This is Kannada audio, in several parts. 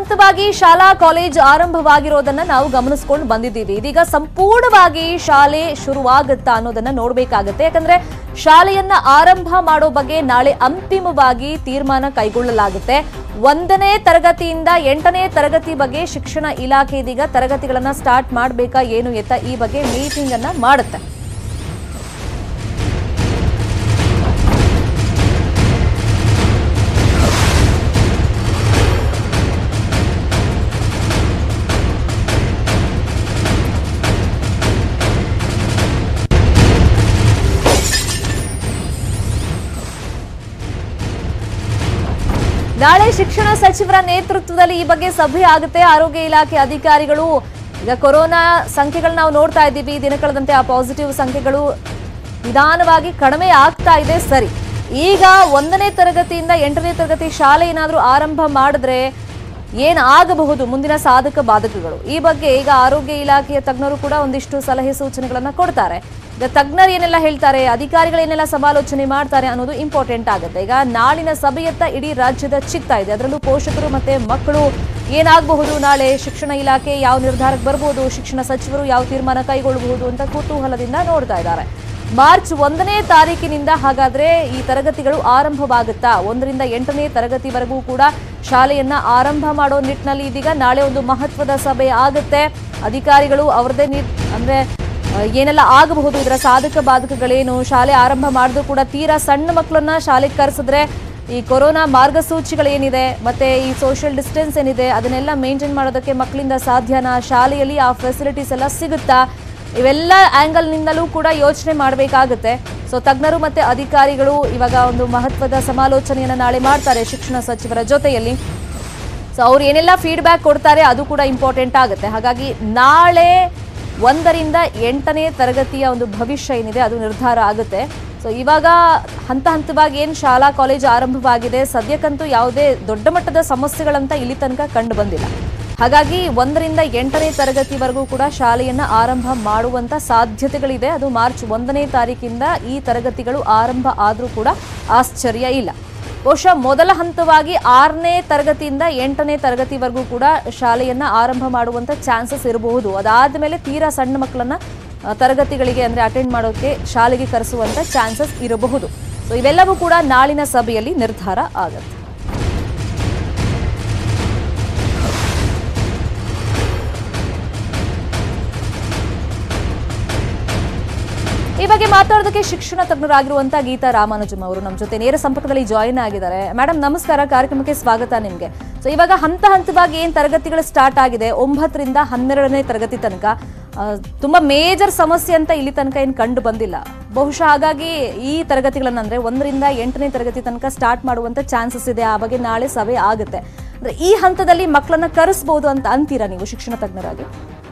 ಹಂತವಾಗಿ ಶಾಲಾ ಕಾಲೇಜ್ ಆರಂಭವಾಗಿರೋದನ್ನ ನಾವು ಗಮನಿಸ್ಕೊಂಡು ಬಂದಿದ್ದೀವಿ ಇದೀಗ ಸಂಪೂರ್ಣವಾಗಿ ಶಾಲೆ ಶುರುವಾಗುತ್ತಾ ಅನ್ನೋದನ್ನ ನೋಡ್ಬೇಕಾಗತ್ತೆ ಯಾಕಂದ್ರೆ ಶಾಲೆಯನ್ನ ಆರಂಭ ಮಾಡೋ ಬಗ್ಗೆ ನಾಳೆ ಅಂತಿಮವಾಗಿ ತೀರ್ಮಾನ ಕೈಗೊಳ್ಳಲಾಗುತ್ತೆ ಒಂದನೇ ತರಗತಿಯಿಂದ ಎಂಟನೇ ತರಗತಿ ಬಗ್ಗೆ ಶಿಕ್ಷಣ ಇಲಾಖೆ ಇದೀಗ ತರಗತಿಗಳನ್ನ ಸ್ಟಾರ್ಟ್ ಮಾಡಬೇಕಾ ಏನು ಎತ್ತ ಈ ಬಗ್ಗೆ ಮೀಟಿಂಗ್ ಅನ್ನ ಮಾಡುತ್ತೆ ನಾಳೆ ಶಿಕ್ಷಣ ಸಚಿವರ ನೇತೃತ್ವದಲ್ಲಿ ಈ ಬಗ್ಗೆ ಸಭೆ ಆಗುತ್ತೆ ಆರೋಗ್ಯ ಇಲಾಖೆ ಅಧಿಕಾರಿಗಳು ಈಗ ಕೊರೋನಾ ಸಂಖ್ಯೆಗಳು ನಾವು ನೋಡ್ತಾ ಇದ್ದೀವಿ ದಿನ ಕಳೆದಂತೆ ಆ ಪಾಸಿಟಿವ್ ಸಂಖ್ಯೆಗಳು ನಿಧಾನವಾಗಿ ಕಡಿಮೆ ಆಗ್ತಾ ಇದೆ ಸರಿ ಈಗ ಒಂದನೇ ತರಗತಿಯಿಂದ ಎಂಟನೇ ತರಗತಿ ಶಾಲೆ ಏನಾದರೂ ಆರಂಭ ಮಾಡಿದ್ರೆ ಏನಾಗಬಹುದು ಮುಂದಿನ ಸಾಧಕ ಬಾಧಕಗಳು ಈ ಬಗ್ಗೆ ಈಗ ಆರೋಗ್ಯ ಇಲಾಖೆಯ ತಜ್ಞರು ಕೂಡ ಒಂದಿಷ್ಟು ಸಲಹೆ ಸೂಚನೆಗಳನ್ನ ಕೊಡ್ತಾರೆ ಈಗ ತಜ್ಞರು ಏನೆಲ್ಲ ಹೇಳ್ತಾರೆ ಅಧಿಕಾರಿಗಳು ಏನೆಲ್ಲ ಸಮಾಲೋಚನೆ ಮಾಡ್ತಾರೆ ಅನ್ನೋದು ಇಂಪಾರ್ಟೆಂಟ್ ಆಗುತ್ತೆ ಈಗ ನಾಳಿನ ಸಭೆಯತ್ತ ಇಡೀ ರಾಜ್ಯದ ಚಿತ್ತ ಇದೆ ಅದರಲ್ಲೂ ಪೋಷಕರು ಮತ್ತೆ ಮಕ್ಕಳು ಏನಾಗಬಹುದು ನಾಳೆ ಶಿಕ್ಷಣ ಇಲಾಖೆ ಯಾವ ನಿರ್ಧಾರಕ್ಕೆ ಬರ್ಬೋದು ಶಿಕ್ಷಣ ಸಚಿವರು ಯಾವ ತೀರ್ಮಾನ ಕೈಗೊಳ್ಳಬಹುದು ಅಂತ ಕುತೂಹಲದಿಂದ ನೋಡ್ತಾ ಇದ್ದಾರೆ ಮಾರ್ಚ್ ಒಂದನೇ ತಾರೀಕಿನಿಂದ ಹಾಗಾದ್ರೆ ಈ ತರಗತಿಗಳು ಆರಂಭವಾಗುತ್ತಾ ಒಂದರಿಂದ ಎಂಟನೇ ತರಗತಿವರೆಗೂ ಕೂಡ ಶಾಲೆಯನ್ನ ಆರಂಭ ಮಾಡೋ ನಿಟ್ಟಿನಲ್ಲಿ ಇದೀಗ ನಾಳೆ ಒಂದು ಮಹತ್ವದ ಸಭೆ ಆಗುತ್ತೆ ಅಧಿಕಾರಿಗಳು ಅವರದೇ ನಿ ಅಂದ್ರೆ ಆ, ಏನೆಲ್ಲ ಆಗಬಹುದು ಇದರ ಸಾಧಕ ಬಾಧಕಗಳೇನು ಶಾಲೆ ಆರಂಭ ಮಾಡಿದ್ರು ಕೂಡ ತೀರಾ ಸಣ್ಣ ಮಕ್ಕಳನ್ನ ಶಾಲೆಗೆ ಕರೆಸಿದ್ರೆ ಈ ಕೊರೋನಾ ಮಾರ್ಗಸೂಚಿಗಳೇನಿದೆ ಮತ್ತೆ ಈ ಸೋಷಿಯಲ್ ಡಿಸ್ಟೆನ್ಸ್ ಏನಿದೆ ಅದನ್ನೆಲ್ಲ ಮೇಂಟೈನ್ ಮಾಡೋದಕ್ಕೆ ಮಕ್ಕಳಿಂದ ಸಾಧ್ಯನಾ ಶಾಲೆಯಲ್ಲಿ ಆ ಫೆಸಿಲಿಟೀಸ್ ಎಲ್ಲ ಸಿಗುತ್ತಾ ಇವೆಲ್ಲ ಆಂಗಲ್ನಿಂದಲೂ ಕೂಡ ಯೋಚನೆ ಮಾಡಬೇಕಾಗುತ್ತೆ ಸೊ ತಜ್ಞರು ಮತ್ತೆ ಅಧಿಕಾರಿಗಳು ಇವಾಗ ಒಂದು ಮಹತ್ವದ ಸಮಾಲೋಚನೆಯನ್ನು ನಾಳೆ ಮಾಡ್ತಾರೆ ಶಿಕ್ಷಣ ಸಚಿವರ ಜೊತೆಯಲ್ಲಿ ಸೊ ಅವ್ರು ಏನೆಲ್ಲ ಫೀಡ್ಬ್ಯಾಕ್ ಕೊಡ್ತಾರೆ ಅದು ಕೂಡ ಇಂಪಾರ್ಟೆಂಟ್ ಆಗುತ್ತೆ ಹಾಗಾಗಿ ನಾಳೆ ಒಂದರಿಂದ ಎಂಟನೇ ತರಗತಿಯ ಒಂದು ಭವಿಷ್ಯ ಏನಿದೆ ಅದು ನಿರ್ಧಾರ ಆಗುತ್ತೆ ಸೊ ಇವಾಗ ಹಂತ ಹಂತವಾಗಿ ಏನು ಶಾಲಾ ಕಾಲೇಜು ಆರಂಭವಾಗಿದೆ ಸದ್ಯಕ್ಕಂತೂ ಯಾವುದೇ ದೊಡ್ಡ ಮಟ್ಟದ ಸಮಸ್ಯೆಗಳಂತ ಇಲ್ಲಿ ತನಕ ಕಂಡು ಬಂದಿಲ್ಲ ಹಾಗಾಗಿ ಒಂದರಿಂದ ಎಂಟನೇ ತರಗತಿವರೆಗೂ ಕೂಡ ಶಾಲೆಯನ್ನ ಆರಂಭ ಮಾಡುವಂತ ಸಾಧ್ಯತೆಗಳಿದೆ ಅದು ಮಾರ್ಚ್ ಒಂದನೇ ತಾರೀಕಿಂದ ಈ ತರಗತಿಗಳು ಆರಂಭ ಆದರೂ ಕೂಡ ಆಶ್ಚರ್ಯ ಇಲ್ಲ ಬಹುಶಃ ಮೊದಲ ಹಂತವಾಗಿ ಆರನೇ ತರಗತಿಯಿಂದ ಎಂಟನೇ ತರಗತಿವರೆಗೂ ಕೂಡ ಶಾಲೆಯನ್ನ ಆರಂಭ ಮಾಡುವಂತ ಚಾನ್ಸಸ್ ಇರಬಹುದು ಅದಾದ ತೀರಾ ಸಣ್ಣ ಮಕ್ಕಳನ್ನ ಆ, ತರಗತಿಗಳಿಗೆ ಅಂದ್ರೆ ಅಟೆಂಡ್ ಮಾಡೋಕೆ ಶಾಲೆಗೆ ಕರೆಸುವಂತ ಚಾನ್ಸಸ್ ಇರಬಹುದು ಸೊ ಇವೆಲ್ಲವೂ ಕೂಡ ನಾಳಿನ ಸಭೆಯಲ್ಲಿ ನಿರ್ಧಾರ ಆಗುತ್ತೆ ಈ ಬಗ್ಗೆ ಮಾತಾಡೋದಕ್ಕೆ ಶಿಕ್ಷಣ ತಜ್ಞರಾಗಿರುವಂತ ಗೀತಾ ರಾಮಾನುಜಂ ಅವರು ನಮ್ಮ ಜೊತೆ ನೇರ ಸಂಪರ್ಕದಲ್ಲಿ ಜಾಯಿನ್ ಆಗಿದ್ದಾರೆ ಮೇಡಮ್ ನಮಸ್ಕಾರ ಕಾರ್ಯಕ್ರಮಕ್ಕೆ ಸ್ವಾಗತ ನಿಮಗೆ ಸೊ ಇವಾಗ ಹಂತ ಹಂತವಾಗಿ ಏನ್ ತರಗತಿಗಳು ಸ್ಟಾರ್ಟ್ ಆಗಿದೆ ಒಂಬತ್ತರಿಂದ ಹನ್ನೆರಡನೇ ತರಗತಿ ತನಕ ಆ, ತುಂಬಾ ಮೇಜರ್ ಸಮಸ್ಯೆ ಅಂತ ಇಲ್ಲಿ ತನಕ ಏನು ಕಂಡು ಬಂದಿಲ್ಲ ಬಹುಶಃ ಹಾಗಾಗಿ ಈ ತರಗತಿಗಳನ್ನ ಅಂದ್ರೆ ಒಂದರಿಂದ ಎಂಟನೇ ತರಗತಿ ತನಕ ಸ್ಟಾರ್ಟ್ ಮಾಡುವಂತ ಚಾನ್ಸಸ್ ಇದೆ ಆ ಬಗ್ಗೆ ನಾಳೆ ಸಭೆ ಆಗುತ್ತೆ ಅಂದ್ರೆ ಈ ಹಂತದಲ್ಲಿ ಮಕ್ಕಳನ್ನ ಕರೆಸ್ಬೋದು ಅಂತ ಅಂತೀರಾ ನೀವು ಶಿಕ್ಷಣ ತಜ್ಞರಾಗಿ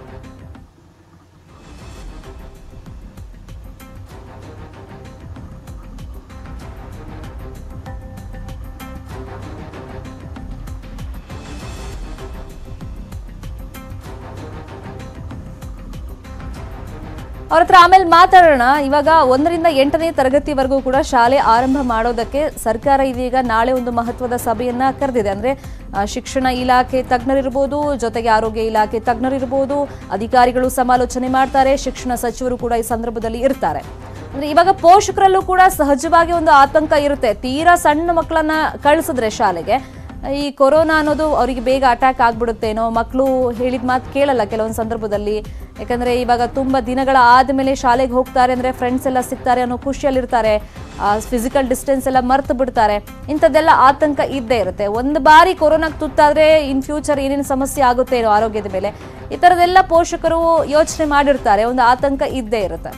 ಅವ್ರ ಹತ್ರ ಆಮೇಲೆ ಮಾತಾಡೋಣ ಇವಾಗ ಒಂದರಿಂದ ಎಂಟನೇ ತರಗತಿವರೆಗೂ ಕೂಡ ಶಾಲೆ ಆರಂಭ ಮಾಡೋದಕ್ಕೆ ಸರ್ಕಾರ ಇದೀಗ ನಾಳೆ ಒಂದು ಮಹತ್ವದ ಸಭೆಯನ್ನ ಕರೆದಿದೆ ಅಂದ್ರೆ ಆ, ಶಿಕ್ಷಣ ಇಲಾಖೆ ತಜ್ಞರಿರ್ಬೋದು ಜೊತೆಗೆ ಆರೋಗ್ಯ ಇಲಾಖೆ ತಜ್ಞರಿರ್ಬೋದು ಅಧಿಕಾರಿಗಳು ಸಮಾಲೋಚನೆ ಮಾಡ್ತಾರೆ ಶಿಕ್ಷಣ ಸಚಿವರು ಕೂಡ ಈ ಸಂದರ್ಭದಲ್ಲಿ ಇರ್ತಾರೆ ಅಂದ್ರೆ ಇವಾಗ ಪೋಷಕರಲ್ಲೂ ಕೂಡ ಸಹಜವಾಗಿ ಒಂದು ಆತಂಕ ಇರುತ್ತೆ ತೀರಾ ಸಣ್ಣ ಮಕ್ಕಳನ್ನ ಕಳಿಸಿದ್ರೆ ಶಾಲೆಗೆ ಈ ಕೊರೋನಾ ಅನ್ನೋದು ಅವರಿಗೆ ಬೇಗ ಅಟ್ಯಾಕ್ ಆಗ್ಬಿಡುತ್ತೇನೋ ಮಕ್ಕಳು ಹೇಳಿದ ಮಾತು ಕೇಳಲ್ಲ ಕೆಲವೊಂದು ಸಂದರ್ಭದಲ್ಲಿ ಯಾಕಂದ್ರೆ ಇವಾಗ ತುಂಬಾ ದಿನಗಳ ಆದಮೇಲೆ ಶಾಲೆಗೆ ಹೋಗ್ತಾರೆ ಅಂದ್ರೆ ಫ್ರೆಂಡ್ಸ್ ಎಲ್ಲ ಸಿಗ್ತಾರೆ ಅನ್ನೋ ಖುಷಿಯಲ್ಲಿರ್ತಾರೆ ಫಿಸಿಕಲ್ ಡಿಸ್ಟೆನ್ಸ್ ಎಲ್ಲ ಮರ್ತು ಬಿಡ್ತಾರೆ ಇಂಥದ್ದೆಲ್ಲ ಆತಂಕ ಇದ್ದೇ ಇರುತ್ತೆ ಒಂದು ಬಾರಿ ಕೊರೋನಾಗೆ ತುತ್ತಾದ್ರೆ ಇನ್ ಫ್ಯೂಚರ್ ಏನೇನು ಸಮಸ್ಯೆ ಆಗುತ್ತೇನೋ ಆರೋಗ್ಯದ ಮೇಲೆ ಈ ಥರದ್ದೆಲ್ಲ ಪೋಷಕರು ಯೋಚನೆ ಮಾಡಿರ್ತಾರೆ ಒಂದು ಆತಂಕ ಇದ್ದೇ ಇರುತ್ತೆ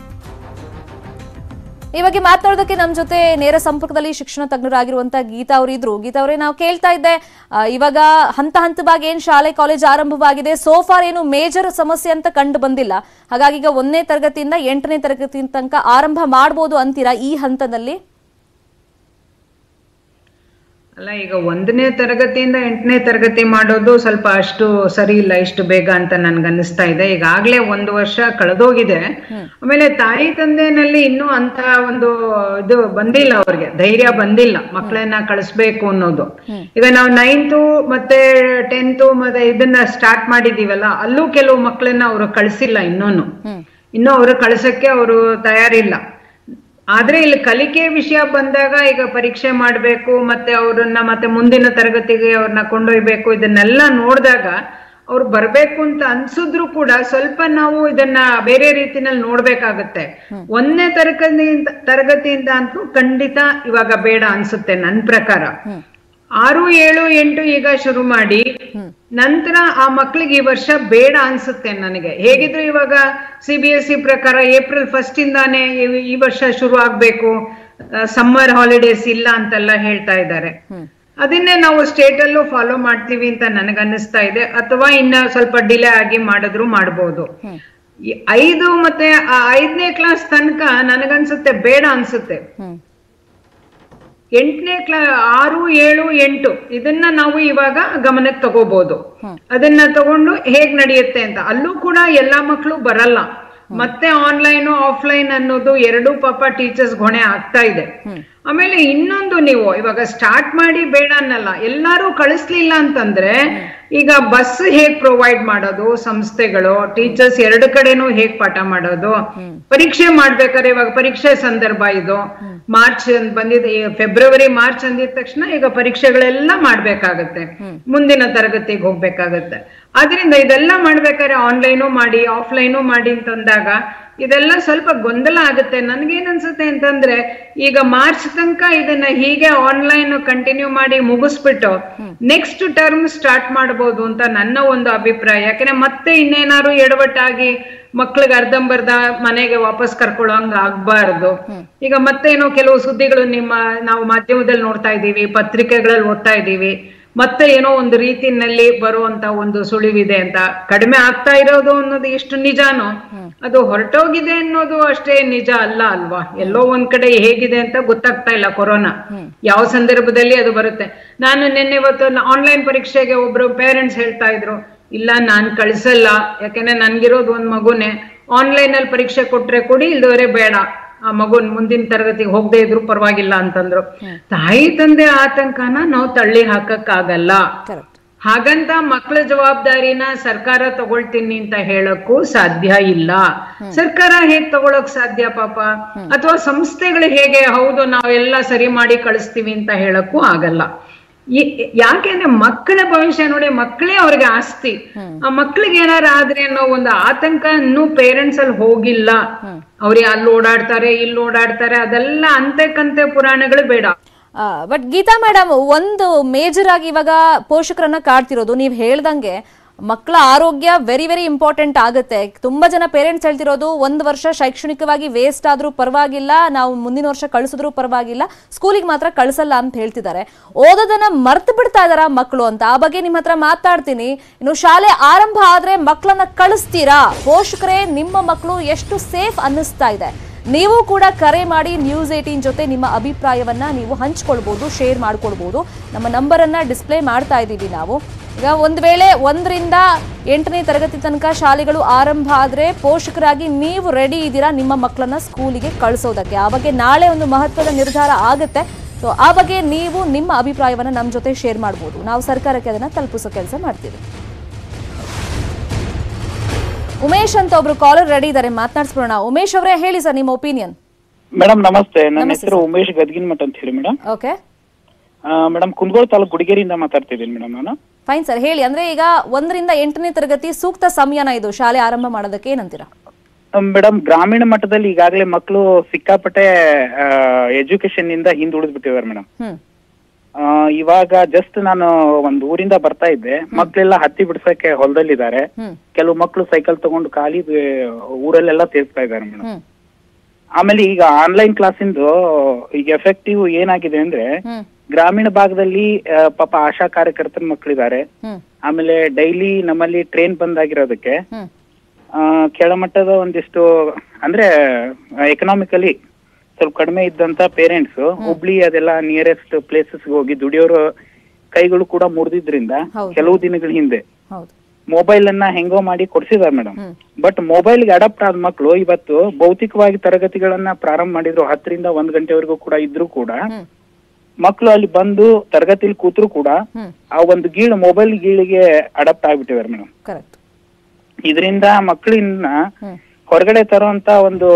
ಈ ಬಗ್ಗೆ ಮಾತಾಡೋದಕ್ಕೆ ನಮ್ಮ ಜೊತೆ ನೇರ ಸಂಪರ್ಕದಲ್ಲಿ ಶಿಕ್ಷಣ ತಜ್ಞರಾಗಿರುವಂತ ಗೀತಾ ಅವರು ಇದ್ರು ಗೀತಾ ಅವರೇ ನಾವು ಕೇಳ್ತಾ ಇದ್ದೆ ಆ, ಇವಾಗ ಹಂತ ಹಂತವಾಗಿ ಏನ್ ಶಾಲೆ ಕಾಲೇಜ್ ಆರಂಭವಾಗಿದೆ ಸೋಫಾರ್ ಏನು ಮೇಜರ್ ಸಮಸ್ಯೆ ಅಂತ ಕಂಡು ಬಂದಿಲ್ಲ ಹಾಗಾಗಿ ಈಗ ಒಂದನೇ ತರಗತಿಯಿಂದ ಎಂಟನೇ ತರಗತಿ ತನಕ ಆರಂಭ ಮಾಡ್ಬೋದು ಅಂತೀರಾ ಈ ಹಂತದಲ್ಲಿ ಅಲ್ಲ ಈಗ ಒಂದನೇ ತರಗತಿಯಿಂದ ಎಂಟನೇ ತರಗತಿ ಮಾಡೋದು ಸ್ವಲ್ಪ ಅಷ್ಟು ಸರಿ ಇಲ್ಲ ಇಷ್ಟು ಬೇಗ ಅಂತ ನನ್ಗನ್ನಿಸ್ತಾ ಇದೆ ಈಗಾಗ್ಲೇ ಒಂದು ವರ್ಷ ಕಳೆದೋಗಿದೆ ಆಮೇಲೆ ತಾಯಿ ತಂದೆನಲ್ಲಿ ಇನ್ನೂ ಅಂತ ಒಂದು ಇದು ಬಂದಿಲ್ಲ ಅವ್ರಿಗೆ ಧೈರ್ಯ ಬಂದಿಲ್ಲ ಮಕ್ಕಳನ್ನ ಕಳಿಸ್ಬೇಕು ಅನ್ನೋದು ಈಗ ನಾವು ನೈನ್ತು ಮತ್ತೆ ಟೆಂತು ಮತ್ತೆ ಇದನ್ನ ಸ್ಟಾರ್ಟ್ ಮಾಡಿದೀವಲ್ಲ ಅಲ್ಲೂ ಕೆಲವು ಮಕ್ಕಳನ್ನ ಅವರು ಕಳಿಸಿಲ್ಲ ಇನ್ನೂನು ಇನ್ನೂ ಅವರು ಕಳ್ಸಕ್ಕೆ ಅವರು ತಯಾರಿಲ್ಲ ಆದ್ರೆ ಇಲ್ಲಿ ಕಲಿಕೆ ವಿಷಯ ಬಂದಾಗ ಈಗ ಪರೀಕ್ಷೆ ಮಾಡ್ಬೇಕು ಮತ್ತೆ ಅವ್ರನ್ನ ಮತ್ತೆ ಮುಂದಿನ ತರಗತಿಗೆ ಅವ್ರನ್ನ ಕೊಂಡೊಯ್ಬೇಕು ಇದನ್ನೆಲ್ಲ ನೋಡಿದಾಗ ಅವ್ರು ಬರ್ಬೇಕು ಅಂತ ಅನ್ಸಿದ್ರು ಕೂಡ ಸ್ವಲ್ಪ ನಾವು ಇದನ್ನ ಬೇರೆ ರೀತಿನಲ್ಲಿ ನೋಡ್ಬೇಕಾಗತ್ತೆ ಒಂದನೇ ತರಗತಿಯಿಂದ ತರಗತಿಯಿಂದ ಅಂತೂ ಖಂಡಿತ ಇವಾಗ ಬೇಡ ಅನ್ಸುತ್ತೆ ನನ್ ಪ್ರಕಾರ ಆರು ಏಳು ಎಂಟು ಈಗ ಶುರು ಮಾಡಿ ನಂತರ ಆ ಮಕ್ಳಿಗೆ ಈ ವರ್ಷ ಬೇಡ ಅನ್ಸುತ್ತೆ ನನಗೆ ಹೇಗಿದ್ರು ಇವಾಗ ಸಿ ಬಿ ಎಸ್ ಸಿ ಪ್ರಕಾರ ಏಪ್ರಿಲ್ ಫಸ್ಟ್ ಇಂದಾನೆ ಈ- ಈ ವರ್ಷ ಶುರು ಆಗ್ಬೇಕು ಸಮ್ಮರ್ ಹಾಲಿಡೇಸ್ ಇಲ್ಲ ಅಂತೆಲ್ಲ ಹೇಳ್ತಾ ಇದ್ದಾರೆ ಅದನ್ನೇ ನಾವು ಸ್ಟೇಟ್ ಅಲ್ಲೂ ಫಾಲೋ ಮಾಡ್ತೀವಿ ಅಂತ ನನಗನ್ನಿಸ್ತಾ ಇದೆ ಅಥವಾ ಇನ್ನ ಸ್ವಲ್ಪ ಡಿಲೇ ಆಗಿ ಮಾಡಿದ್ರು ಮಾಡ್ಬೋದು ಈ ಐದು ಮತ್ತೆ ಆ ಐದನೇ ಕ್ಲಾಸ್ ತನಕ ನನಗನ್ಸುತ್ತೆ ಬೇಡ ಅನ್ಸುತ್ತೆ ಎಂಟನೇ ಕ್ಲಾ ಆರು ಏಳು ಎಂಟು ಇದನ್ನ ನಾವು ಇವಾಗ ಗಮನಕ್ಕೆ ತಗೋಬಹುದು ಅದನ್ನ ತಗೊಂಡು ಹೇಗ್ ನಡೆಯುತ್ತೆ ಅಂತ ಅಲ್ಲೂ ಕೂಡ ಎಲ್ಲಾ ಮಕ್ಕಳು ಬರಲ್ಲ ಮತ್ತೆ ಆನ್ಲೈನ್ ಆಫ್ಲೈನ್ ಅನ್ನೋದು ಎರಡೂ ಪಾಪ ಟೀಚರ್ಸ್ ಹೊಣೆ ಆಗ್ತಾ ಇದೆ ಆಮೇಲೆ ಇನ್ನೊಂದು ನೀವು ಇವಾಗ ಸ್ಟಾರ್ಟ್ ಮಾಡಿ ಬೇಡ ಅನ್ನಲ್ಲ ಎಲ್ಲಾರು ಕಳಿಸ್ಲಿಲ್ಲ ಅಂತಂದ್ರೆ ಈಗ ಬಸ್ ಹೇಗ್ ಪ್ರೊವೈಡ್ ಮಾಡೋದು ಸಂಸ್ಥೆಗಳು ಟೀಚರ್ಸ್ ಎರಡು ಕಡೆನೂ ಹೇಗ್ ಪಾಠ ಮಾಡೋದು ಪರೀಕ್ಷೆ ಮಾಡ್ಬೇಕಾದ್ರೆ ಇವಾಗ ಪರೀಕ್ಷೆ ಸಂದರ್ಭ ಇದು ಮಾರ್ಚ್ ಬಂದಿದೆ ಈ ಫೆಬ್ರವರಿ ಮಾರ್ಚ್ ಅಂದಿದ ತಕ್ಷಣ ಈಗ ಪರೀಕ್ಷೆಗಳೆಲ್ಲ ಮಾಡ್ಬೇಕಾಗತ್ತೆ ಮುಂದಿನ ತರಗತಿಗೆ ಹೋಗ್ಬೇಕಾಗತ್ತೆ ಆದ್ರಿಂದ ಇದೆಲ್ಲ ಮಾಡ್ಬೇಕಾದ್ರೆ ಆನ್ಲೈನು ಮಾಡಿ ಆಫ್ಲೈನು ಮಾಡಿ ಅಂತಂದಾಗ ಇದೆಲ್ಲ ಸ್ವಲ್ಪ ಗೊಂದಲ ಆಗುತ್ತೆ ನನ್ಗೇನ್ ಅನ್ಸುತ್ತೆ ಅಂತಂದ್ರೆ ಈಗ ಮಾರ್ಚ್ ತನಕ ಇದನ್ನ ಹೀಗೆ ಆನ್ಲೈನ್ ಕಂಟಿನ್ಯೂ ಮಾಡಿ ಮುಗಿಸ್ಬಿಟ್ಟು ನೆಕ್ಸ್ಟ್ ಟರ್ಮ್ ಸ್ಟಾರ್ಟ್ ಮಾಡಬಹುದು ಅಂತ ನನ್ನ ಒಂದು ಅಭಿಪ್ರಾಯ ಯಾಕಂದ್ರೆ ಮತ್ತೆ ಇನ್ನೇನಾದ್ರು ಎಡವಟ್ಟಾಗಿ ಮಕ್ಳಿಗೆ ಅರ್ಧಂಬರ್ಧ ಮನೆಗೆ ವಾಪಸ್ ಕರ್ಕೊಳ್ಳೋಂಗ ಆಗ್ಬಾರ್ದು ಈಗ ಮತ್ತೇನೋ ಕೆಲವು ಸುದ್ದಿಗಳು ನಿಮ್ಮ ನಾವು ಮಾಧ್ಯಮದಲ್ಲಿ ನೋಡ್ತಾ ಇದ್ದೀವಿ ಪತ್ರಿಕೆಗಳಲ್ಲಿ ಓದ್ತಾ ಇದ್ದೀವಿ ಮತ್ತೆ ಏನೋ ಒಂದು ರೀತಿನಲ್ಲಿ ಬರುವಂತ ಒಂದು ಸುಳಿವಿದೆ ಅಂತ ಕಡಿಮೆ ಆಗ್ತಾ ಇರೋದು ಅನ್ನೋದು ಎಷ್ಟು ನಿಜಾನೋ ಅದು ಹೊರಟೋಗಿದೆ ಅನ್ನೋದು ಅಷ್ಟೇ ನಿಜ ಅಲ್ಲ ಅಲ್ವಾ ಎಲ್ಲೋ ಒಂದ್ ಕಡೆ ಹೇಗಿದೆ ಅಂತ ಗೊತ್ತಾಗ್ತಾ ಇಲ್ಲ ಕೊರೋನಾ ಯಾವ ಸಂದರ್ಭದಲ್ಲಿ ಅದು ಬರುತ್ತೆ ನಾನು ನಿನ್ನೆ ಇವತ್ತು ಆನ್ಲೈನ್ ಪರೀಕ್ಷೆಗೆ ಒಬ್ರು ಪೇರೆಂಟ್ಸ್ ಹೇಳ್ತಾ ಇದ್ರು ಇಲ್ಲ ನಾನ್ ಕಳ್ಸಲ್ಲ ಯಾಕೆಂದ್ರೆ ನನ್ಗಿರೋದು ಒಂದ್ ಮಗುನೇ ಆನ್ಲೈನ್ ಅಲ್ಲಿ ಪರೀಕ್ಷೆ ಕೊಟ್ರೆ ಕೊಡಿ ಇಲ್ದವರೆ ಬೇಡ ಆ ಮಗುನ್ ಮುಂದಿನ ತರಗತಿಗೆ ಹೋಗದೆ ಇದ್ರು ಪರವಾಗಿಲ್ಲ ಅಂತಂದ್ರು ತಾಯಿ ತಂದೆ ಆತಂಕನ ನಾವು ತಳ್ಳಿ ಹಾಕಕ್ ಆಗಲ್ಲ ಕರೆಕ್ಟ್ ಹಾಗಂತ ಮಕ್ಕಳ ಜವಾಬ್ದಾರಿನ ಸರ್ಕಾರ ತಗೊಳ್ತೀನಿ ಅಂತ ಹೇಳಕ್ಕೂ ಸಾಧ್ಯ ಇಲ್ಲ ಸರ್ಕಾರ ಹೇಗ್ ತಗೊಳಕ್ ಸಾಧ್ಯ ಪಾಪ ಅಥವಾ ಸಂಸ್ಥೆಗಳು ಹೇಗೆ ಹೌದು ನಾವೆಲ್ಲ ಸರಿ ಮಾಡಿ ಕಳಿಸ್ತೀವಿ ಅಂತ ಹೇಳಕ್ಕೂ ಆಗಲ್ಲ ಈ- ಯಾಕೆಂದ್ರೆ ಮಕ್ಕಳ ಭವಿಷ್ಯ ನೋಡಿ ಮಕ್ಕಳೇ ಅವ್ರಿಗೆ ಆಸ್ತಿ ಆ ಮಕ್ಳಿಗೆ ಏನಾರ ಆದ್ರೆ ಅನ್ನೋ ಒಂದು ಆತಂಕ ಇನ್ನೂ ಪೇರೆಂಟ್ಸ್ ಅಲ್ಲಿ ಹೋಗಿಲ್ಲ ಅವ್ರಿಗೆ ಅಲ್ಲಿ ಓಡಾಡ್ತಾರೆ ಇಲ್ಲಿ ಓಡಾಡ್ತಾರೆ ಅದೆಲ್ಲ ಅಂತೆಕಂತೆ ಪುರಾಣಗಳು ಬೇಡ ಬಟ್ ಗೀತಾ ಮೇಡಮ್ ಒಂದು ಮೇಜರ್ ಆಗಿ ಇವಾಗ ಪೋಷಕರನ್ನ ಕಾಡ್ತಿರೋದು ನೀವು ಹೇಳ್ದಂಗೆ ಮಕ್ಕಳ ಆರೋಗ್ಯ ವೆರಿ ವೆರಿ ಇಂಪಾರ್ಟೆಂಟ್ ಆಗುತ್ತೆ ತುಂಬಾ ಜನ ಪೇರೆಂಟ್ಸ್ ಹೇಳ್ತಿರೋದು ಒಂದು ವರ್ಷ ಶೈಕ್ಷಣಿಕವಾಗಿ ವೇಸ್ಟ್ ಆದ್ರೂ ಪರವಾಗಿಲ್ಲ ನಾವು ಮುಂದಿನ ವರ್ಷ ಕಳಿಸಿದ್ರು ಪರವಾಗಿಲ್ಲ ಸ್ಕೂಲಿಗೆ ಮಾತ್ರ ಕಳಿಸಲ್ಲ ಅಂತ ಹೇಳ್ತಿದ್ದಾರೆ ಓದೋದನ್ನ ಮರ್ತು ಬಿಡ್ತಾ ಇದಾರ ಮಕ್ಕಳು ಅಂತ ಆ ಬಗ್ಗೆ ನಿಮ್ಮ ಹತ್ರ ಮಾತಾಡ್ತೀನಿ ಇನ್ನು ಶಾಲೆ ಆರಂಭ ಆದ್ರೆ ಮಕ್ಕಳನ್ನ ಕಳಿಸ್ತೀರಾ ಪೋಷಕರೇ ನಿಮ್ಮ ಮಕ್ಕಳು ಎಷ್ಟು ಸೇಫ್ ಅನ್ನಿಸ್ತಾ ಇದೆ ನೀವು ಕೂಡ ಕರೆ ಮಾಡಿ ನ್ಯೂಸ್ ಏಟೀನ್ ಜೊತೆ ನಿಮ್ಮ ಅಭಿಪ್ರಾಯವನ್ನ ನೀವು ಹಂಚ್ಕೊಳ್ಬಹುದು ಶೇರ್ ಮಾಡ್ಕೊಳ್ಬಹುದು ನಮ್ಮ ನಂಬರನ್ನ ಡಿಸ್ಪ್ಲೇ ಮಾಡ್ತಾ ಇದ್ದೀವಿ ನಾವು ಈಗ ಒಂದು ವೇಳೆ ಒಂದರಿಂದ ಎಂಟನೇ ತರಗತಿ ತನಕ ಶಾಲೆಗಳು ಆರಂಭ ಆದರೆ ಪೋಷಕರಾಗಿ ನೀವು ರೆಡಿ ಇದ್ದೀರಾ ನಿಮ್ಮ ಮಕ್ಕಳನ್ನ ಸ್ಕೂಲಿಗೆ ಕಳಿಸೋದಕ್ಕೆ ಆ ಬಗ್ಗೆ ನಾಳೆ ಒಂದು ಮಹತ್ವದ ನಿರ್ಧಾರ ಆಗುತ್ತೆ ಸೊ ಆ ಬಗ್ಗೆ ನೀವು ನಿಮ್ಮ ಅಭಿಪ್ರಾಯವನ್ನ ನಮ್ಮ ಜೊತೆ ಶೇರ್ ಮಾಡ್ಬೋದು ನಾವು ಸರ್ಕಾರಕ್ಕೆ ಅದನ್ನ ತಲುಪಿಸೋ ಕೆಲಸ ಮಾಡ್ತೀವಿ ಉಮೇಶ್ ಅಂತ ಒಬ್ರು ಕಾಲರ್ ರೆಡಿ ಇದ್ದಾರೆ ಮಾತನಾಡಿಸ್ಬಿಡೋಣ ಉಮೇಶ್ ಅವರೇ ಹೇಳಿ ಸರ್ ನಿಮ್ಮ ಒಪಿನಿಯನ್ ಮೇಡಮ್ ನಮಸ್ತೆ ನನ್ನ ಹೆಸರು ಉಮೇಶ್ ಗದ್ಗಿನ್ಮಠ್ ಅಂತ ಹೇಳಿ madam okay madam Kundagol taluk ಗುಡಿಗೇರಿಯಿಂದ ಮಾತಾಡ್ತಿದ್ದೀನಿ ಮೇಡಮ್ ನಾನು ಫೈನ್ ಸರ್ ಹೇಳಿ ಅಂದ್ರೆ ಈಗ ಒಂದರಿಂದ ಎಂಟನೇ ತರಗತಿ ಸೂಕ್ತ ಸಮಯನ ಇದು ಶಾಲೆ ಆರಂಭ ಮಾಡೋದಕ್ಕೆ ಏನಂತೀರಾ ಮೇಡಮ್ ಗ್ರಾಮೀಣ ಮಟ್ಟದಲ್ಲಿ ಈಗಾಗಲೇ ಮಕ್ಕಳು ಸಿಕ್ಕಾಪಟ್ಟೆ ಎಜುಕೇಶನ್ ಇಂದ ಹಿಂದುಳಿದ್ ಬಿಟ್ಟಿದ್ದಾರೆ ಮೇಡಮ್ ಹ್ಮ್ ಇವಾಗ ಜಸ್ಟ್ ನಾನು ಒಂದು ಊರಿಂದ ಬರ್ತಾ ಇದ್ದೆ ಮಕ್ಕಳೆಲ್ಲ ಹತ್ತಿ ಬಿಡ್ಸಕ್ಕೆ ಹೊಲದಲ್ಲಿದ್ದಾರೆ ಹ್ಮ್ ಕೆಲವು ಮಕ್ಕಳು ಸೈಕಲ್ ತಗೊಂಡು ಖಾಲಿ ಬೇ- ಊರಲ್ಲೆಲ್ಲ ತಿರ್ಗ್ತಾ ಇದ್ದಾರೆ ಮೇಡಮ್ ಹ್ಮ್ ಆಮೇಲೆ ಈಗ ಆನ್ಲೈನ್ ಕ್ಲಾಸಿಂದು ಈಗ ಎಫೆಕ್ಟಿವ್ ಏನಾಗಿದೆ ಅಂದ್ರೆ ಹ್ಮ್ ಗ್ರಾಮೀಣ ಭಾಗದಲ್ಲಿ ಆ, ಪಾಪ ಆಶಾ ಕಾರ್ಯಕರ್ತರ ಮಕ್ಕಳಿದ್ದಾರೆ ಹ್ಮ್ ಆಮೇಲೆ ಡೈಲಿ ನಮ್ಮಲ್ಲಿ ಟ್ರೈನ್ ಬಂದಾಗಿರೋದಕ್ಕೆ ಹ್ಮ್ ಆ, ಕೆಳಮಟ್ಟದ ಒಂದಿಷ್ಟು ಅಂದ್ರೆ ಎಕನಾಮಿಕಲಿ ಸ್ವಲ್ಪ ಕಡಿಮೆ ಇದ್ದಂತ ಪೇರೆಂಟ್ಸ್ ಹುಬ್ಳಿ ಅದೆಲ್ಲ ನಿಯರೆಸ್ಟ್ ಪ್ಲೇಸಸ್ ಹೋಗಿ ದುಡಿಯೋರು ಕೈಗಳು ಕೂಡ ಮುರಿದಿದ್ರಿಂದ ಹೌದು. ಕೆಲವು ದಿನಗಳ ಹಿಂದೆ ಹೌದು ಮೊಬೈಲ್ ಅನ್ನ ಹೆಂಗೋ ಮಾಡಿ ಕೊಡ್ಸಿದಾರೆ ಮೇಡಮ್ ಹ್ಮ್. ಬಟ್ ಮೊಬೈಲ್ಗೆ ಅಡಾಪ್ಟ್ ಆದ ಮಕ್ಕಳು ಇವತ್ತು ಭೌತಿಕವಾಗಿ ತರಗತಿಗಳನ್ನ ಪ್ರಾರಂಭ ಮಾಡಿದ್ರು ಹತ್ತರಿಂದ ಒಂದ್ ಗಂಟೆವರೆಗೂ ಕೂಡ ಇದ್ರು ಕೂಡ ಹ್ಮ್ ಮಕ್ಕಳು ಅಲ್ಲಿ ಬಂದು ತರಗತಿಲಿ ಕೂತ್ರು ಕೂಡ ಹ್ಮ್ ಆ ಒಂದು ಗೀಳು ಮೊಬೈಲ್ ಗೀಳಿಗೆ ಅಡಾಪ್ಟ್ ಆಗ್ಬಿಟ್ಟಿದ್ದಾರೆ ಮೇಡಮ್ ಕರೆಕ್ಟ್ ಇದರಿಂದ ಮಕ್ಕಳನ್ನ ಹ್ಮ್ ಹೊರಗಡೆ ತರುವಂತ ಒಂದು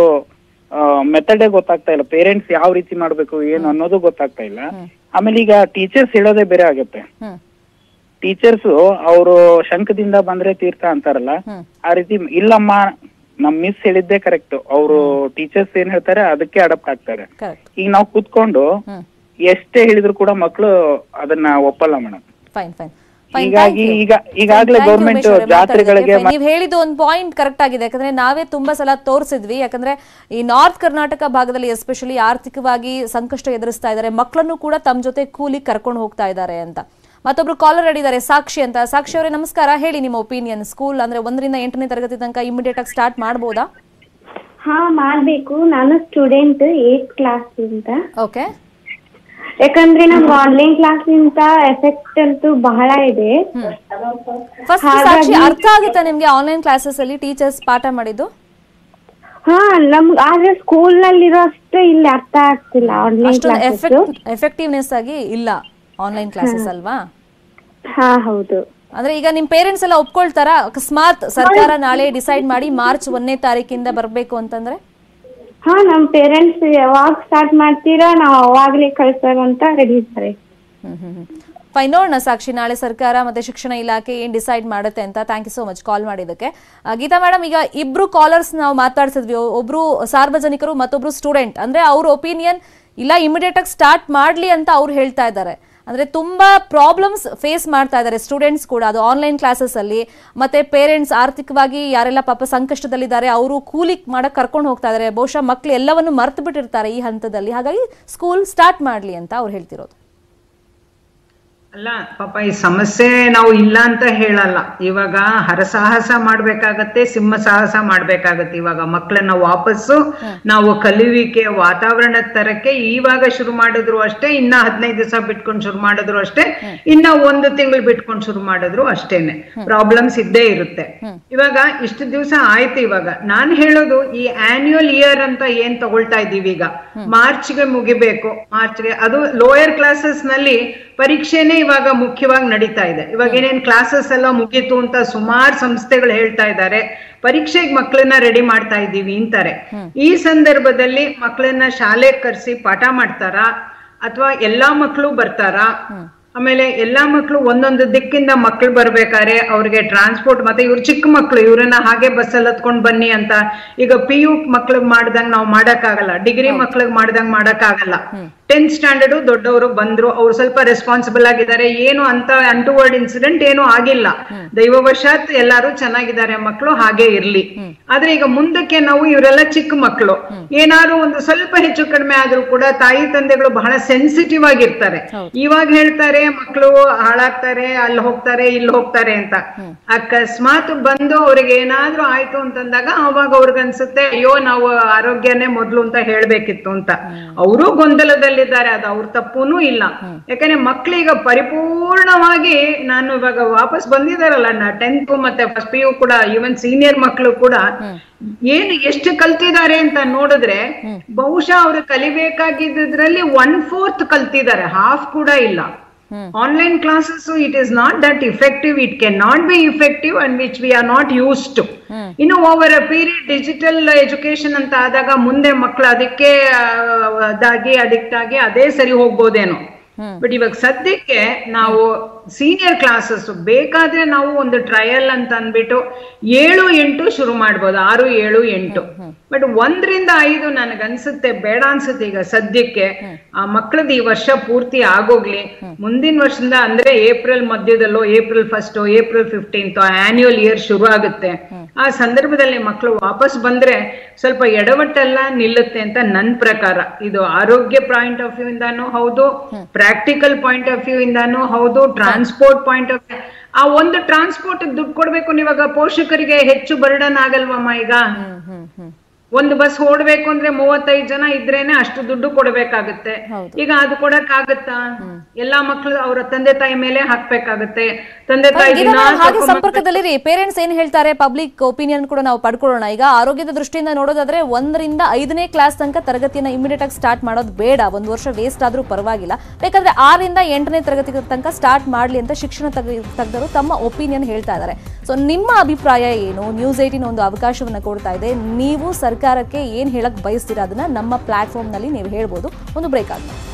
ಮೆಥಡೇ ಗೊತ್ತಾಗ್ತಾ ಇಲ್ಲ ಪೇರೆಂಟ್ಸ್ ಯಾವ ರೀತಿ ಮಾಡ್ಬೇಕು ಏನು ಅನ್ನೋದು ಗೊತ್ತಾಗ್ತಾ ಇಲ್ಲ ಹ್ಮ್. ಆಮೇಲೆ ಈಗ ಟೀಚರ್ಸ್ ಹೇಳೋದೇ ಬೇರೆ ಆಗತ್ತೆ ಹ್ಮ್ ಟೀಚರ್ಸ್ ಅವರು ಶಂಕದಿಂದ ಬಂದ್ರೆ ತೀರ್ಥ ಅಂತಾರಲ್ಲ ಹ್ಮ್ ಆ ರೀತಿ ಇಲ್ಲಮ್ಮ ನಮ್ ಮಿಸ್ ಹೇಳಿದ್ದೇ ಕರೆಕ್ಟ್ ಅವರು ಟೀಚರ್ಸ್ ಏನ್ ಹೇಳ್ತಾರೆ ಅದಕ್ಕೆ ಅಡಾಪ್ಟ್ ಆಗ್ತಾರೆ ಕರೆಕ್ಟ್ ಈಗ ನಾವು ಕೂತ್ಕೊಂಡು ಹ್ಮ್ ಎಷ್ಟೇ ಹೇಳಿದ್ರು ಕೂಡ ಮಕ್ಕಳು ಅದನ್ನ ಒಪ್ಪಲ್ಲ ಮೇಡಮ್ ಫೈನ್ ಫೈನ್ ಹೀಗಾಗಿ ಈಗ ಈಗಾಗ್ಲೇ ಗೌರ್ಮೆಂಟ್ ಜಾತ್ರೆಗಳಿಗೆ ಮ- ನೀವು ಹೇಳಿದ ಒಂದು ಪಾಯಿಂಟ್ ಕರೆಕ್ಟ್ ಆಗಿದೆ ಯಾಕಂದ್ರೆ ನಾವೇ ತುಂಬಾ ಸಲ ತೋರಿಸಿದ್ವಿ ಯಾಕಂದ್ರೆ ಈ ನಾರ್ತ್ ಕರ್ನಾಟಕ ಭಾಗದಲ್ಲಿ ಎಸ್ಪೆಷಲಿ ಆರ್ಥಿಕವಾಗಿ ಸಂಕಷ್ಟ ಎದುರಿಸ್ತಾ ಇದ್ದಾರೆ ಮಕ್ಕಳನ್ನು ಕೂಡ ತಮ್ಮ ಜೊತೆ ಕೂಲಿ ಕರ್ಕೊಂಡು ಹೋಗ್ತಾ ಇದ್ದಾರೆ ಅಂತ ಮತ್ತೊಬ್ರು ಕಾಲರ್ ಅಡಿದ್ದಾರೆ ಸಾಕ್ಷಿ ಅಂತ ಸಾಕ್ಷಿ ಅವರೇ ನಮಸ್ಕಾರ ಹೇಳಿ ನಿಮ್ಮ ಒಪಿನಿಯನ್ ಸ್ಕೂಲ್ ಅಂದ್ರೆ ಒಂದರಿಂದ ಎಂಟನೇ ತರಗತಿ ತನಕ ಇಮಿಡಿಯೇಟ್ ಆಗಿ ಸ್ಟಾರ್ಟ್ ಮಾಡ್ಬೋದಾ ಹಾ ಮಾಡ್ಬೇಕು ನಾನು ಸ್ಟೂಡೆಂಟ್ ಏಟ್ ಕ್ಲಾಸ್ ಇಂದ ಓಕೆ ಯಾಕಂದ್ರೆ ನಮ್ಗೆ ಆನ್ಲೈನ್ ಕ್ಲಾಸ್ ಇಂದ ಎಫೆಕ್ಟ್ ಅಂತೂ ಬಹಳ ಇದೆ ಫಸ್ಟ್ ಸಾಕ್ಷಿ ಅರ್ಥ ಆಗುತ್ತಾ ನಿಮ್ಗೆ ಆನ್ಲೈನ್ ಕ್ಲಾಸಸ್ ಅಲ್ಲಿ ಟೀಚರ್ಸ್ ಪಾಠ ಮಾಡಿದ್ದು ಹಾ ನಮ್ಗ್ ಆದ್ರೆ ಸ್ಕೂಲ್ ನಲ್ಲಿರೋ ಅಷ್ಟು ಇಲ್ಲಿ ಅರ್ಥ ಆಗ್ತಿಲ್ಲ ಆನ್ಲೈನ್ ಅಷ್ಟೊಂದು ಕ್ಲಾಸಸ್ ಎಫೆಕ್ಟ್ ಎಫೆಕ್ಟಿವ್ನೆಸ್ ಆಗಿ ಇಲ್ಲ ಆನ್ಲೈನ್ ಕ್ಲಾಸಸ್ ಅಲ್ವಾ ಹಾ ಹೌದು ಅಂದ್ರೆ ಈಗ ನಿಮ್ ಪೇರೆಂಟ್ಸ್ ಎಲ್ಲ ಒಪ್ಕೊಳ್ತಾರಾ ಅಕಸ್ಮಾತ್ ಸರ್ಕಾರ ನಾಳೆ ಡಿಸೈಡ್ ಮಾಡಿ ಮಾರ್ಚ್ ಒಂದನೇ ತಾರೀಕಿಂದ ಬರ್ಬೇಕು ಅಂತಂದ್ರೆ ಹಾ ನಮ್ ಪೇರೆಂಟ್ಸ್ ಯಾವಾಗ ಸ್ಟಾರ್ಟ್ ಮಾಡ್ತೀರಾ ನಾವ್ ಅವಾಗ್ಲೇ ಕಳ್ಸೋದಂತ ರೆಡಿ ಇದ್ದಾರೆ ಹ್ಮ್ ಹ್ಮ್ ಹ್ಮ್ ಫೈನ್ ನೋಡೋಣ ಸಾಕ್ಷಿ ನಾಳೆ ಸರ್ಕಾರ ಮತ್ತೆ ಶಿಕ್ಷಣ ಇಲಾಖೆ ಏನ್ ಡಿಸೈಡ್ ಮಾಡುತ್ತೆ ಅಂತ thank you so much call ಮಾಡಿದ್ದಕ್ಕೆ ಆ, ಗೀತಾ ಮೇಡಮ್ ಈಗ ಇಬ್ರು ಕಾಲರ್ಸ್ ನಾವು ಮಾತಾಡ್ಸಿದ್ವಿ ಒ- ಒಬ್ರು ಸಾರ್ವಜನಿಕರು ಮತ್ತೊಬ್ರು ಸ್ಟೂಡೆಂಟ್ ಅಂದ್ರೆ ಅವ್ರ ಒಪಿನಿಯನ್ ಇಲ್ಲ ಇಮಿಡಿಯೇಟ್ ಆಗಿ ಸ್ಟಾರ್ಟ್ ಮಾಡ್ಲಿ ಅಂತ ಅವ್ರು ಹೇಳ್ತಾ ಇದ್ದಾರೆ ಅಂದ್ರೆ ತುಂಬಾ ಪ್ರಾಬ್ಲಮ್ಸ್ ಫೇಸ್ ಮಾಡ್ತಾ ಇದ್ದಾರೆ ಸ್ಟೂಡೆಂಟ್ಸ್ ಕೂಡ ಅದು ಆನ್ಲೈನ್ ಕ್ಲಾಸಸ್ ಅಲ್ಲಿ ಮತ್ತೆ ಪೇರೆಂಟ್ಸ್ ಆರ್ಥಿಕವಾಗಿ ಯಾರೆಲ್ಲ ಪಾಪ ಸಂಕಷ್ಟದಲ್ಲಿದ್ದಾರೆ ಅವರು ಕೂಲಿ ಮಾಡಕ್ ಕರ್ಕೊಂಡು ಹೋಗ್ತಾ ಇದ್ದಾರೆ ಬಹುಶಃ ಮಕ್ಳು ಎಲ್ಲವನ್ನು ಮರ್ತು ಬಿಟ್ಟಿರ್ತಾರೆ ಈ ಹಂತದಲ್ಲಿ ಹಾಗಾಗಿ ಸ್ಕೂಲ್ ಸ್ಟಾರ್ಟ್ ಮಾಡ್ಲಿ ಅಂತ ಅವ್ರು ಹೇಳ್ತಿರೋದು ಅಲ್ಲ ಪಾಪ ಈ ಸಮಸ್ಯೆ ನಾವು ಇಲ್ಲ ಅಂತ ಹೇಳಲ್ಲ ಇವಾಗ ಹರಸಾಹಸ ಮಾಡ್ಬೇಕಾಗತ್ತೆ ಸಿಂಹ ಸಾಹಸ ಮಾಡ್ಬೇಕಾಗತ್ತೆ ಇವಾಗ ಮಕ್ಕಳನ್ನ ವಾಪಸ್ಸು ನಾವು ಕಲಿಯುವಿಕೆ ವಾತಾವರಣ ತರಕ್ಕೆ ಇವಾಗ ಶುರು ಮಾಡಿದ್ರು ಅಷ್ಟೇ ಇನ್ನ ಹದಿನೈದು ದಿವಸ ಬಿಟ್ಕೊಂಡು ಶುರು ಮಾಡಿದ್ರು ಅಷ್ಟೇ ಇನ್ನ ಒಂದು ತಿಂಗಳು ಬಿಟ್ಕೊಂಡು ಶುರು ಮಾಡಿದ್ರು ಅಷ್ಟೇನೆ ಪ್ರಾಬ್ಲಮ್ಸ್ ಇದ್ದೇ ಇರುತ್ತೆ ಇವಾಗ ಇಷ್ಟು ದಿವಸ ಆಯ್ತು ಇವಾಗ ನಾನ್ ಹೇಳೋದು ಈ ಆನ್ಯುವಲ್ ಇಯರ್ ಅಂತ ಏನ್ ತಗೊಳ್ತಾ ಇದೀವಿ ಈಗ ಮಾರ್ಚ್ಗೆ ಮುಗಿಬೇಕು ಮಾರ್ಚ್ಗೆ ಅದು ಲೋಯರ್ ಕ್ಲಾಸಸ್ ನಲ್ಲಿ ಪರೀಕ್ಷೆನೇ ಇವಾಗ ಮುಖ್ಯವಾಗಿ ನಡೀತಾ ಇದೆ ಇವಾಗ ಏನೇನ್ ಕ್ಲಾಸಸ್ ಎಲ್ಲ ಮುಗೀತು ಅಂತ ಸುಮಾರು ಸಂಸ್ಥೆಗಳು ಹೇಳ್ತಾ ಇದ್ದಾರೆ ಪರೀಕ್ಷೆಗೆ ಮಕ್ಕಳನ್ನ ರೆಡಿ ಮಾಡ್ತಾ ಇದ್ದೀವಿ ಅಂತಾರೆ ಈ ಸಂದರ್ಭದಲ್ಲಿ ಮಕ್ಕಳನ್ನ ಶಾಲೆಗೆ ಕರೆಸಿ ಪಾಠ ಮಾಡ್ತಾರಾ ಅಥವಾ ಎಲ್ಲಾ ಮಕ್ಕಳು ಬರ್ತಾರಾ ಆಮೇಲೆ ಎಲ್ಲಾ ಮಕ್ಕಳು ಒಂದೊಂದು ದಿಕ್ಕಿಂದ ಮಕ್ಕಳು ಬರ್ಬೇಕಾದ್ರೆ ಅವ್ರಿಗೆ ಟ್ರಾನ್ಸ್ಪೋರ್ಟ್ ಮತ್ತೆ ಇವ್ರು ಚಿಕ್ಕ ಮಕ್ಕಳು ಇವ್ರನ್ನ ಹಾಗೆ ಬಸ್ಸಲ್ಲಿ ಹತ್ಕೊಂಡ್ ಬನ್ನಿ ಅಂತ ಈಗ ಪಿ ಯು ಮಕ್ಳಿಗೆ ಮಾಡ್ದಂಗ್ ನಾವು ಮಾಡಕ್ಕಾಗಲ್ಲ ಡಿಗ್ರಿ ಮಕ್ಳಿಗೆ ಮಾಡ್ದಂಗ್ ಮಾಡಕ್ಕಾಗಲ್ಲ ಟೆಂತ್ ಸ್ಟ್ಯಾಂಡರ್ಡ್ ದೊಡ್ಡವರು ಬಂದ್ರು ಅವ್ರು ಸ್ವಲ್ಪ ರೆಸ್ಪಾನ್ಸಿಬಲ್ ಆಗಿದ್ದಾರೆ ಏನು ಅಂತ ಅಂಟುವರ್ಡ್ ಇನ್ಸಿಡೆಂಟ್ ಏನು ಆಗಿಲ್ಲ ದೈವವಶಾತ್ ಎಲ್ಲಾರು ಚೆನ್ನಾಗಿದ್ದಾರೆ ಮಕ್ಕಳು ಹಾಗೆ ಇರ್ಲಿ ಆದ್ರೆ ಈಗ ಮುಂದಕ್ಕೆ ನಾವು ಇವರೆಲ್ಲ ಚಿಕ್ಕ ಮಕ್ಕಳು ಏನಾದ್ರು ಒಂದು ಸ್ವಲ್ಪ ಹೆಚ್ಚು ಕಡಿಮೆ ಆದ್ರೂ ಕೂಡ ತಾಯಿ ತಂದೆಗಳು ಬಹಳ ಸೆನ್ಸಿಟಿವ್ ಆಗಿರ್ತಾರೆ ಇವಾಗ ಹೇಳ್ತಾರೆ ಮಕ್ಕಳು ಹಾಳಾಗ್ತಾರೆ ಅಲ್ಲಿ ಹೋಗ್ತಾರೆ ಇಲ್ಲಿ ಹೋಗ್ತಾರೆ ಅಂತ ಅಕಸ್ಮಾತ್ ಬಂದು ಅವ್ರಿಗೆ ಏನಾದ್ರೂ ಆಯ್ತು ಅಂತಂದಾಗ ಅವಾಗ ಅವ್ರಿಗೆ ಅನ್ಸುತ್ತೆ ಅಯ್ಯೋ ನಾವು ಆರೋಗ್ಯನೇ ಮೊದ್ಲು ಅಂತ ಹೇಳ್ಬೇಕಿತ್ತು ಅಂತ ಅವರು ಗೊಂದಲದಲ್ಲಿದ್ದಾರೆ ಅದು ಅವ್ರ ತಪ್ಪೂನೂ ಇಲ್ಲ ಯಾಕಂದ್ರೆ ಮಕ್ಳೀಗ ಪರಿಪೂರ್ಣವಾಗಿ ನಾನು ಇವಾಗ ವಾಪಸ್ ಬಂದಿದಾರಲ್ಲ ನಾ ಟೆಂತ್ ಮತ್ತೆ ಫಸ್ಟ್ ಪಿ ಯು ಕೂಡ ಈವನ್ ಸೀನಿಯರ್ ಮಕ್ಕಳು ಕೂಡ ಏನು ಎಷ್ಟು ಕಲ್ತಿದ್ದಾರೆ ಅಂತ ನೋಡಿದ್ರೆ ಬಹುಶಃ ಅವರು ಕಲಿಬೇಕಾಗಿದ್ರಲ್ಲಿ ಒನ್ ಫೋರ್ತ್ ಕಲ್ತಿದ್ದಾರೆ ಹಾಫ್ ಕೂಡ ಇಲ್ಲ online classes it is not that effective it can not be effective and which we are not use to ಇನ್ನು over a period digital education ಅಂತ ಆದಾಗ ಮುಂದೆ ಮಕ್ಕಳು ಅದಕ್ಕೆ ಆ, ಅದಾಗಿ ಅಡಿಕ್ಟ್ ಆಗಿ ಅದೇ ಸರಿ ಹೋಗ್ಬೋದೇನೋ ಬಟ್ ಇವಾಗ ಸದ್ಯಕ್ಕೆ ನಾವು ಸೀನಿಯರ್ ಕ್ಲಾಸಸ್ ಬೇಕಾದ್ರೆ ನಾವು ಒಂದು ಟ್ರಯಲ್ ಅಂತ ಅಂದ್ಬಿಟ್ಟು ಏಳು ಎಂಟು ಶುರು ಮಾಡ್ಬೋದು ಆರು ಏಳು ಎಂಟು ಬಟ್ ಒಂದರಿಂದ ಐದು ನನಗನ್ಸುತ್ತೆ ಬೇಡ ಅನ್ಸುತ್ತೆ ಈಗ ಸದ್ಯಕ್ಕೆ ಆ ಮಕ್ಕಳದ್ದು ಈ ವರ್ಷ ಪೂರ್ತಿ ಆಗೋಗ್ಲಿ ಮುಂದಿನ ವರ್ಷದಿಂದ ಅಂದ್ರೆ ಏಪ್ರಿಲ್ ಮಧ್ಯದಲ್ಲೋ April first April fifteenth annual year ಶುರು ಆಗುತ್ತೆ ಆ ಸಂದರ್ಭದಲ್ಲಿ ಮಕ್ಕಳು ವಾಪಸ್ ಬಂದ್ರೆ ಸ್ವಲ್ಪ ಎಡವಟ್ಟೆಲ್ಲ ನಿಲ್ಲುತ್ತೆ ಅಂತ ನನ್ ಪ್ರಕಾರ ಇದು ಆರೋಗ್ಯ ಪಾಯಿಂಟ್ ಆಫ್ ವ್ಯೂ ಇಂದಾನು ಹೌದು ಪ್ರಾಕ್ಟಿಕಲ್ ಪಾಯಿಂಟ್ ಆಫ್ ವ್ಯೂ ಇಂದಾನು ಹೌದು ಟ್ರಾನ್ಸ್ಪೋರ್ಟ್ ಪಾಯಿಂಟ್ ಆಫ್ ವ್ಯೂ ಆ ಒಂದು ಟ್ರಾನ್ಸ್ಪೋರ್ಟ್ ದುಡ್ಡು ಕೊಡ್ಬೇಕು ನೀವಾಗ ಪೋಷಕರಿಗೆ ಹೆಚ್ಚು ಬರ್ಡನ್ ಆಗಲ್ವಮ್ಮ ಈಗ ಒಂದು ಬಸ್ ಓಡ್ಬೇಕು ಅಂದ್ರೆ ಮೂವತ್ತೈದು ಜನ ಇದ್ರೇನೆ ಅಷ್ಟು ದುಡ್ಡು ಕೊಡ್ಬೇಕಾಗುತ್ತೆ ಹೌದು. ಈಗ ಅದು ಕೊಡಕ್ ಆಗುತ್ತಾ ಎಲ್ಲಾ ಮಕ್ಳು ಅವರ ತಂದೆ ತಾಯಿ ಮೇಲೆ ಹಾಕ್ಬೇಕಾಗತ್ತೆ ತಂದೆ ತಾಯಿ ಗೀತಾ ದಿನ madam, ಹಾಗೆ ಕರ್ಕೊಂಡ್ ಸಂಪರ್ಕದಲ್ಲಿರಿ ಪೇರೆಂಟ್ಸ್ ಏನ್ ಹೇಳ್ತಾರೆ ಪಬ್ಲಿಕ್ ಒಪಿನಿಯನ್ ಕೂಡ ನಾವು ಪಡ್ಕೊಳ್ಳೋಣ ಈಗ ಆರೋಗ್ಯದ ದೃಷ್ಟಿಯಿಂದ ನೋಡೋದಾದ್ರೆ ಒಂದರಿಂದ ಐದನೇ ಕ್ಲಾಸ್ ತನಕ ತರಗತಿಯನ್ನ ಇಮಿಡಿಯೇಟ್ ಆಗಿ ಸ್ಟಾರ್ಟ್ ಮಾಡೋದು ಬೇಡ ಒಂದು ವರ್ಷ ವೇಸ್ಟ್ ಆದ್ರೂ ಪರವಾಗಿಲ್ಲ ಬೇಕಾದ್ರೆ ಆರರಿಂದ ಎಂಟನೇ ತರಗತಿ ತನಕ ಸ್ಟಾರ್ಟ್ ಮಾಡ್ಲಿ ಅಂತ ಶಿಕ್ಷಣ ತಗ- ತಜ್ಞರು ತಮ್ಮ ಒಪಿನಿಯನ್ ಹೇಳ್ತಾ ಇದ್ದಾರೆ ಸೊ ನಿಮ್ಮ ಅಭಿಪ್ರಾಯ ಏನು ನ್ಯೂಸ್ ಏಟಿನ ಒಂದು ಅವಕಾಶವನ್ನ ಕೊಡ್ತಾ ಇದೆ ನೀವು ಸರ್ಕಾರಕ್ಕೆ ಏನ್ ಹೇಳಕ್ ಬಯಸ್ತೀರಾ ಅದನ್ನ ನಮ್ಮ ಪ್ಲಾಟ್ಫಾರ್ಮ್ ನಲ್ಲಿ ನೀವು ಹೇಳ್ಬೋದು ಒಂದು ಬ್ರೇಕ್ ಆದ್ಮೇಲೆ